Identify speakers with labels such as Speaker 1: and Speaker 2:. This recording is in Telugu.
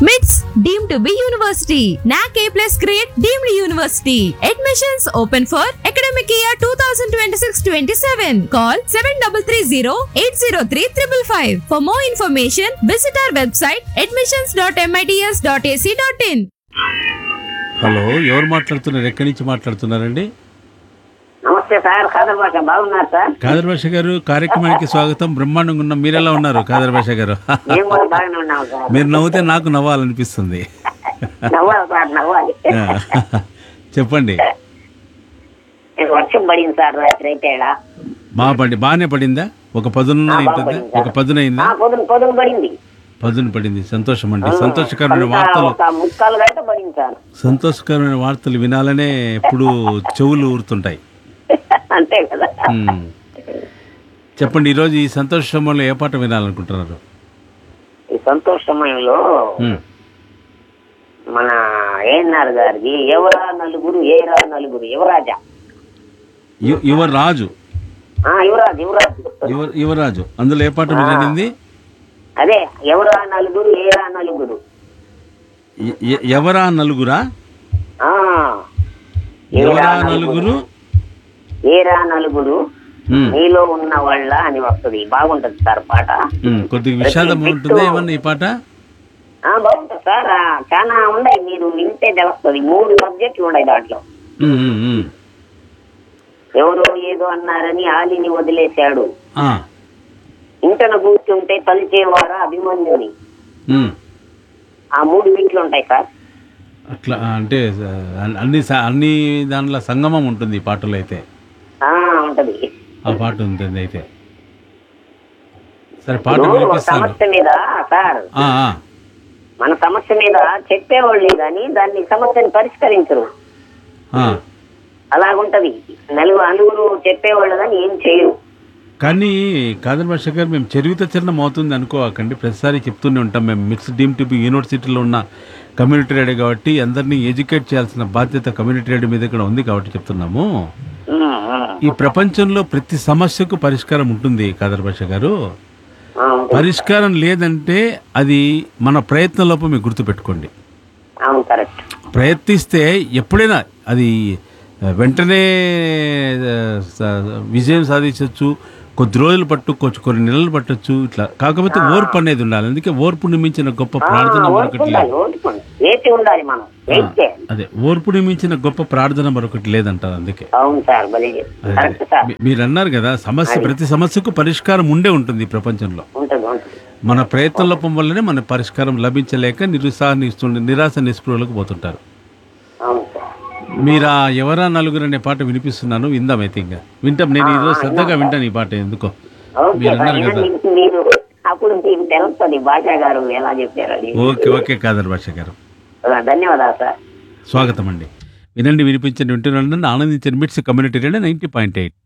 Speaker 1: మిట్స్ deem to be university NAAC A plus grade deemed university admissions open for academic year two thousand twenty six twenty seven call seven double three zero eight zero three triple five for more information visit our website admissions dot MITS dot AC dot in
Speaker 2: hello ఎవరు మాట్లాడుతున్నారు ఎక్కడి నుంచి మాట్లాడుతున్నారండి
Speaker 3: నమస్తే సార్ ఖాదర్ భాష బాగున్నారు సార్
Speaker 2: కాదర్ భాష గారు కార్యక్రమానికి స్వాగతం బ్రహ్మాండంగా ఉన్నాం మీరు ఎలా ఉన్నారు కాదర్ భాష గారు
Speaker 3: మేము కూడా బాగానే ఉన్నాం సార్
Speaker 2: మీరు నవ్వుతే నాకు నవ్వాలనిపిస్తుంది
Speaker 3: నవ్వాలి సార్ నవ్వాలి
Speaker 2: ఆ, చెప్పండి
Speaker 3: వర్షం పడింది సార్ రాత్రి అయితే ఈడ.
Speaker 2: మా పడి బాగానే పడిందా ఒక పదున
Speaker 3: ఆ, బాగా
Speaker 2: అయింటుందా
Speaker 3: పడింది
Speaker 2: ఒక
Speaker 3: సార్.
Speaker 2: పదున
Speaker 3: ఆ,
Speaker 2: అయిందా
Speaker 3: పొద్దున పొద్దున పడింది
Speaker 2: పదున పడింది సంతోషం అండి సంతోషకరమైన
Speaker 3: అంతా
Speaker 2: వార్తలు
Speaker 3: ఒక ముక్కాలు గంట పడింది సార్
Speaker 2: సంతోషకరమైన వార్తలు వినాలనే ఎప్పుడు చెవులు ఊరుతుంటాయి
Speaker 3: అంతే కదా
Speaker 2: ఉమ్. చెప్పండి ఈరోజు ఈ సంతోష సమయంలో ఏ పాట వినాలనుకుంటున్నారు
Speaker 3: ఈ సంతోష సమయంలో
Speaker 2: ఉమ్.
Speaker 3: మన ఏఎన్ఆర్ గారిది ఎవరా నలుగురు ఏరా నలుగురు యువరాజా
Speaker 2: యు- యువరాజు
Speaker 3: ఆ యువరాజు యువరాజు
Speaker 2: యువ యువరాజు అందులో ఏ పాట మీరు వినింది
Speaker 3: అదే ఎవరా నలుగురు ఏరా నలుగురు
Speaker 2: ఎ- ఎ- ఎవరా నలుగురా
Speaker 3: ఆ
Speaker 2: ఎవరా నలుగురు
Speaker 3: ఏరా నలుగురు
Speaker 2: ఉమ్.
Speaker 3: నీలో ఉన్న వాళ్ళ అని వస్తుంది బాగుంటది సార్ పాట
Speaker 2: ఉమ్, కొద్దిగా విషాదం ఉంటుందా ఏమన్నా ఈ పాట
Speaker 3: ఆ బాగుంటది సార్ ఆ, చాలా ఉన్నాయి మీరు వింటే తెలుస్తుంది మూడు సబ్జెక్టులు ఉన్నాయి దాంట్లో
Speaker 2: ఉమ్, ఉమ్, ఉమ్.
Speaker 3: ఎవరో ఏదో అన్నారని ఆలిని వదిలేశాడు
Speaker 2: ఆ,
Speaker 3: ఇంటన కూర్చుంటే తలిచేవారా అభిమన్యుని
Speaker 2: ఉమ్.
Speaker 3: ఆ మూడు బిట్లు ఉంటాయి సార్
Speaker 2: అట్లా అంటే ఆ, అన్ని స- అన్ని దాంట్లో సంగమం ఉంటుంది ఈ పాటలో అయితే
Speaker 3: ఆ ఉంటది
Speaker 2: ఆ పాట ఉంటుంది అయితే సరే పాట
Speaker 3: ఇప్పుడు ఒక
Speaker 2: వినిపిస్తాను
Speaker 3: సమస్య మీద సార్
Speaker 2: ఆ, ఆ.
Speaker 3: మన సమస్య మీద చెప్పేవాళ్ళే కానీ దాన్ని సమస్యని పరిష్కరించరు
Speaker 2: ఆ.
Speaker 3: అలాగుంటది నలుగురు నలుగురు చెప్పేవాళ్ళు కానీ ఏం చేయరు
Speaker 2: కానీ కాదర్ భాష గారు మేము చరివిత చిరణం అవుతుంది అనుకోకండి ప్రతిసారి చెప్తూనే ఉంటాం మేము మిక్స్ డీమ్ టీపీ యూనివర్సిటీలో ఉన్న కమ్యూనిటీ రేడియో కాబట్టి అందరినీ ఎడ్యుకేట్ చేయాల్సిన బాధ్యత కమ్యూనిటీ రేడియో మీద కూడా ఉంది కాబట్టి చెప్తున్నాము
Speaker 3: ఉమ్, ఉమ్.
Speaker 2: ఈ ప్రపంచంలో ప్రతి సమస్యకు పరిష్కారం ఉంటుంది కాదర్ భాష గారు
Speaker 3: ఆ, ఉంటుంది.
Speaker 2: పరిష్కారం లేదంటే అది మన ప్రయత్న లోపం మీరు గుర్తుపెట్టుకోండి
Speaker 3: అవును కరెక్ట్
Speaker 2: ప్రయత్నిస్తే ఎప్పుడైనా అది ఆ, వెంటనే ఆ, స- విజయం సాధించవచ్చు కొద్ది రోజులు పట్టు కొంచెం కొన్ని నెలలు పట్టొచ్చు ఇట్లా కాకపోతే ఓర్పు అనేది ఉండాలి అందుకే ఓర్పుని మించిన గొప్ప ప్రార్థన మరొకటి
Speaker 3: ఉండాలి
Speaker 2: లేదు
Speaker 3: ఓర్పు వేచి ఉండాలి మనం వెయిట్ చేయాలి
Speaker 2: అదే ఓర్పుని మించిన గొప్ప ప్రార్థన మరొకటి లేదంటారు అందుకే
Speaker 3: అవును సార్ భలే
Speaker 2: అదే,
Speaker 3: కరెక్ట్ సార్
Speaker 2: మీ- మీరు అన్నారు కదా సమస్య ప్రతి సమస్యకు పరిష్కారం ఉండే ఉంటుంది ఈ ప్రపంచంలో
Speaker 3: ఉంటుంది ఉంటుంది
Speaker 2: మన ప్రయత్న లోపం వల్లనే మన పరిష్కారం లభించలేక నిరుత్సాహ నిస్తు- నిరాశ నిస్పృహలకు పోతుంటారు
Speaker 3: అవును సార్
Speaker 2: మీరు ఆ ఎవరా నలుగురు అనే పాట వినిపిస్తున్నాను విందాం అయితే ఇంకా వింటాం నేను ఈరోజు శ్రద్ధగా వింటాను ఈ పాట ఎందుకో
Speaker 3: ఓకే
Speaker 2: మీరు
Speaker 3: సార్
Speaker 2: అన్నారు కదా
Speaker 3: వినండి. మీరు అప్పుడు మీకు తెలుస్తుంది భాషా గారు ఎలా చెప్పారని
Speaker 2: ఓకే ఓకే కాదర్ భాష గారు
Speaker 3: ధన్యవాదాలు సార్
Speaker 2: స్వాగతం అండి వినండి వినిపించండి వింటున్నాను ఆనందించండి MITS community radio ninety point eight